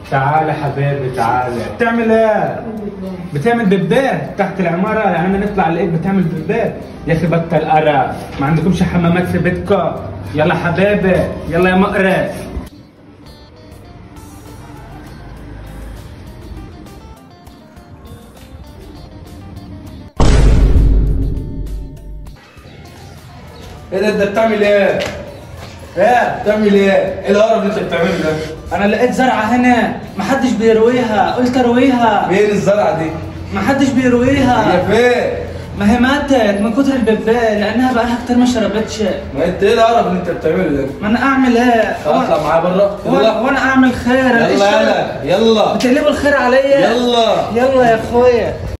تعال حبيبي تعال بتعمل ايه؟ بتعمل بيبات تحت العمارة يعني ما نطلع نلاقيك بتعمل بيبات يا اخي بطل قرف ما عندكمش حمامات في بيتكم يلا حبيبي يلا يا مقرف ايه ده انت بتعمل ايه؟ ايه بتعمل ايه؟ ايه القرف اللي انت بتعمله ده؟ انا لقيت زرعة هنا ما حدش بيرويها قلت ارويها فين الزرعه دي؟ ما حدش بيرويها هي فين؟ ما هي ماتت من كتر البيبات لانها بقالها كتير ما شربتش ما انت ايه القرف اللي انت بتعمله ده؟ ما انا اعمل ايه؟ اطلع معايا بره وانا يلا وأنا اعمل خير يلا يلا يلا بتقلبوا الخير عليا يلا يلا يا اخويا